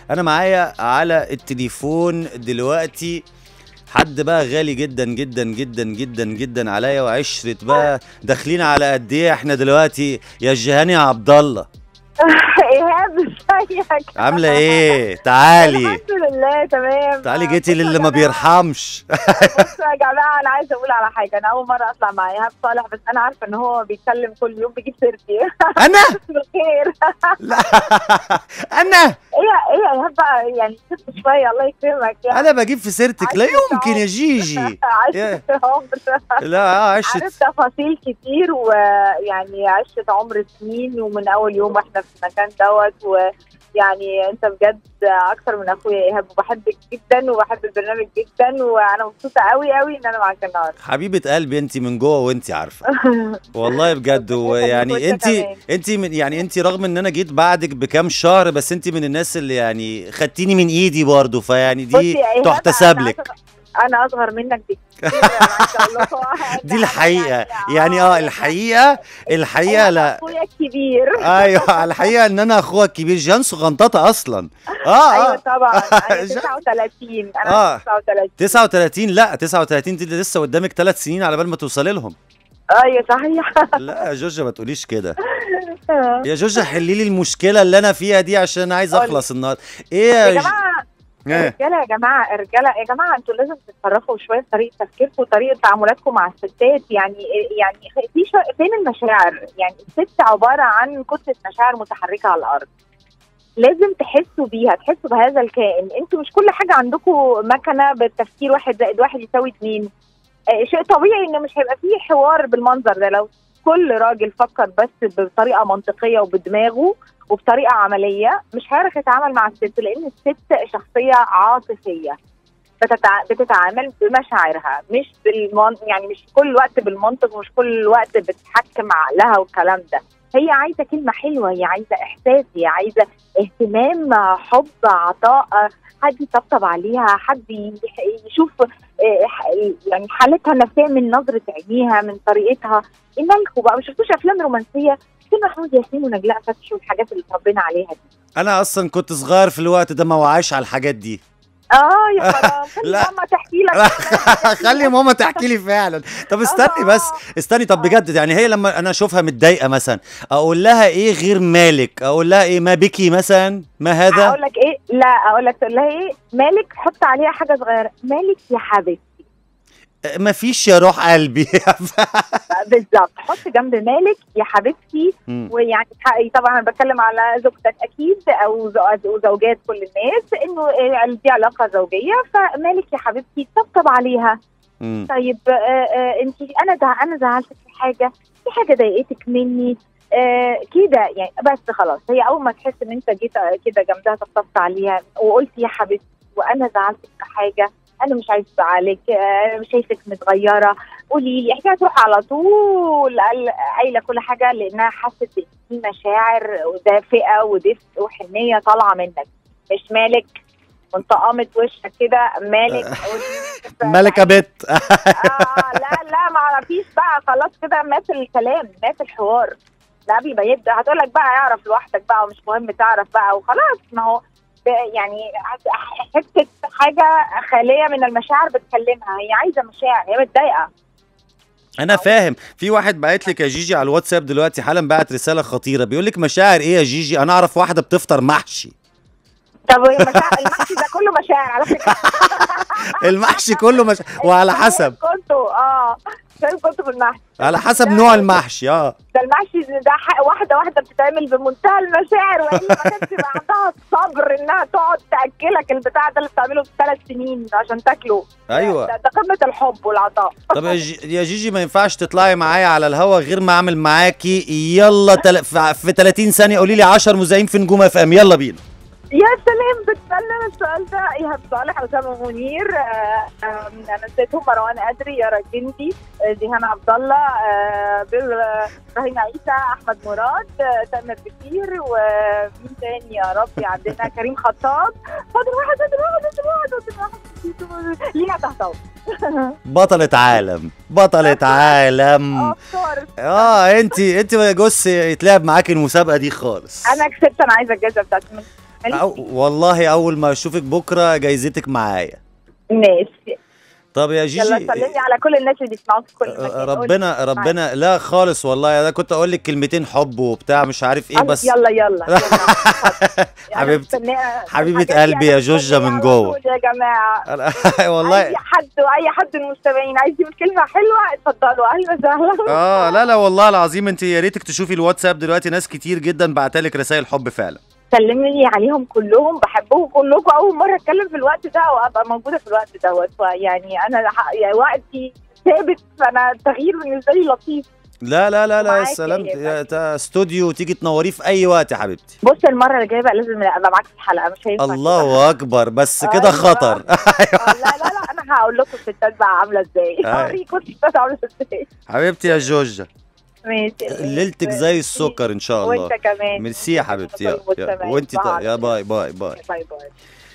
انا معايا على التليفون دلوقتي حد بقى غالي جدا جدا جدا جدا جدا عليا وعشرة بقى داخلين على قد ايه احنا دلوقتي يا جهاني عبد الله ايهاب ازيك عامله ايه تعالي الحمد لله تمام تعالي جيتي بصوا يا للي ما جماعة- بيرحمش بصوا يا جماعه انا عايزه اقول على حاجه انا اول مره اطلع مع ايهاب صالح بس انا عارفه ان هو بيتكلم كل يوم بيجيب سيرتي انا بالخير لا انا ايه ايه يا ايهاب بقى يعني سبت شويه الله يكرمك يعني انا بجيب في سيرتك لا عشرة يمكن يا عمر. جيجي عشرة عمر لا آه، عشرة عارف تفاصيل كتير ويعني عشرة عمر سنين ومن اول يوم احنا في المكان دوت ويعني انت بجد اكتر من اخويا ايهاب وبحبك جدا وبحب البرنامج جدا وانا مبسوطه قوي قوي ان انا معاك النهارده حبيبه قلبي انت من جوه وانت عارفه والله بجد ويعني وأنت انت كمان. انت من يعني انت رغم ان انا جيت بعدك بكام شهر بس انت من الناس اللي يعني خدتيني من ايدي برضو فيعني بصي دي يا إيهاب، تحتسب أنا لك أصغر- انا اصغر منك بكتير أنا عايزة أقول لكم. دي أنا الحقيقه يعني اه الحقيقه الحقيقه أنا لا اخويا الكبير ايوه الحقيقه ان انا اخوها الكبير جان صغنططه اصلا اه ايوه اه طبعا انا جا- 39 آه. انا 39 39 لا 39 دي لسه قدامك ثلاث سنين على بال ما توصلي لهم ايوه صحيح لا يا جوجة ما تقوليش كده يا جوجة حلي لي المشكله اللي انا فيها دي عشان انا عايز قولي. اخلص النهارده ايه يا يا ج- جماعه إيه؟ رجاله يا جماعه رجاله يا جماعه انتوا لازم تتصرفوا شويه في طريقه تفكيركم وطريقه تعاملاتكم مع الستات يعني يعني في شو... فين المشاعر؟ يعني الست عباره عن كتله مشاعر متحركه على الارض لازم تحسوا بيها تحسوا بهذا الكائن انتوا مش كل حاجه عندكم مكنه بالتفكير واحد زائد واحد يساوي اتنين آه، شيء طبيعي ان مش هيبقى فيه حوار بالمنظر ده لو كل راجل فكر بس بطريقه منطقيه وبدماغه وبطريقه عمليه مش هيعرف يتعامل مع الست لان الست شخصيه عاطفيه بتتع... بتتعامل بمشاعرها مش بالمن... يعني مش كل وقت بالمنطق ومش كل وقت بتحكم عقلها والكلام ده هي عايزه كلمه حلوه هي عايزه احساس هي عايزه اهتمام حب عطاء حد يطبطب عليها حد يح- يشوف آه، ح- يعني حالتها النفسيه من نظره عينيها من طريقتها مالكوا بقى ما شفتوش افلام رومانسيه فين محمود ياسين ونجلاء فتحي والحاجات اللي اتربينا عليها دي انا اصلا كنت صغير في الوقت ده ما وعاش على الحاجات دي اه يا حرام خلي لا. ماما تحكي لك خلي ماما تحكي لي فعلا طب استني بس استني طب بجد يعني هي لما انا اشوفها متضايقه مثلا اقول لها ايه غير مالك اقول لها ايه ما بكي مثلا ما هذا اقول لك ايه لا اقول لك تقول لها ايه مالك حط عليها حاجه صغيره مالك يا حبيبتي ما فيش يا روح قلبي بالظبط حط جنب مالك يا حبيبتي مم. ويعني تح- طبعا انا بتكلم على زوجتك اكيد او زو- وزوجات كل الناس انه إيه دي علاقه زوجيه فمالك يا حبيبتي طبطب عليها مم. طيب انت انا ده انا زعلتك في حاجه في حاجه ضايقتك مني آه كده يعني بس خلاص هي اول ما تحس ان انت جيت آه، كده جنبها طبطبت عليها وقلت يا حبيبتي وانا زعلتك في حاجه انا مش عايز ازعلك آه شايفك متغيره قولي لي احنا تروح على طول قال- قايله كل حاجه لانها حست ان في مشاعر دافئه ودفء وحنيه طالعه منك مش مالك وانت قامت وشك كده مالك مالك يا بت اه لا لا ما فيش بقى خلاص كده مات الكلام مات الحوار ده قبل ما يبدا هتقول لك بقى اعرف لوحدك بقى ومش مهم تعرف بقى وخلاص ما هو ب- يعني حته حاجه خاليه من المشاعر بتكلمها هي عايزه مشاعر هي متضايقه انا فاهم في واحد بعت لك يا جيجي على الواتساب دلوقتي حالا بعت رساله خطيره بيقول لك مشاعر ايه يا جيجي انا اعرف واحده بتفطر محشي طب وهي مشاعر المحشي ده كله مشاعر على فكره المحشي كله مش... وعلى حسب كنتوا اه فين كنتوا في المحشي على حسب نوع المحشي اه ده المحشي ده ح- واحده واحده بتتعمل بمنتهى المشاعر والا ما كانش يبقى عندها الصبر انها تقعد تاكلك البتاع ده اللي بتعمله في ثلاث سنين عشان تاكله ايوه ده, ده قمه الحب والعطاء طب يا, جي... يا جيجي ما ينفعش تطلعي معايا على الهوا غير ما اعمل معاكي يلا تل... في في 30 ثانيه قولي لي 10 مذيعين في نجوم اف ام يلا بينا يا سلام بتسلم السؤال ده ايهاب صالح اسامه منير آه، آه، انا نسيتهم مروان ادري يارا جندي آه، جيهان عبد الله آه، بير- آه، ابراهيم عيسى احمد مراد آه، تامر بكير ومين تاني يا ربي عندنا كريم خطاب فاضل واحد فاضل واحد فاضل واحد فاضل واحد لينا تحتوي بطلة عالم بطلة عالم اوف كورس اه انت انت جوز يتلعب معاكي المسابقه دي خالص انا كسبت انا عايزه الجائزه بتاعتي من أو والله اول ما اشوفك بكره جايزتك معايا ماشي طب يا يلا جيجي سلمي على كل الناس اللي بيسمعوك في كل مكان ربنا ربنا لا خالص والله انا كنت اقول لك كلمتين حب وبتاع مش عارف ايه قولي. بس يلا يلا يلا حبيبتي- مستنية حبيبة الحاجات دي قلبي يا أنا جوجة مستنية من على جوه. طول يا جماعه أنا- اي والله حد واي حد من المستمعين عايز يقول كلمه حلوه اتفضلوا اهلا وسهلا اه لا لا والله العظيم انت يا ريتك تشوفي الواتساب دلوقتي ناس كتير جدا بعتلك رسائل حب فعلا سلمي عليهم كلهم بحبهم كلكم اول مره اتكلم في الوقت ده وابقى موجوده في الوقت دوت فيعني انا ح- يعني وقتي ثابت فانا التغيير بالنسبه لي لطيف لا لا لا لا يا معاك سلام يا يا تا- استوديو تيجي تنوريه في اي وقت يا حبيبتي بص المره اللي جايه بقى لازم ابقى معاك في الحلقه مش هينفع كده. الله اكبر بس كده أيوة. خطر آه، لا لا لا انا هقول لكم الستات بقى عامله ازاي أيوة. اوريكم الستات عامله ازاي حبيبتي يا جوجة ماشي ليلتك زي السكر ان شاء الله وانت كمان ميرسي يا حبيبتي يا- يا- والسماء. وانت ط- باي. يا باي باي باي باي باي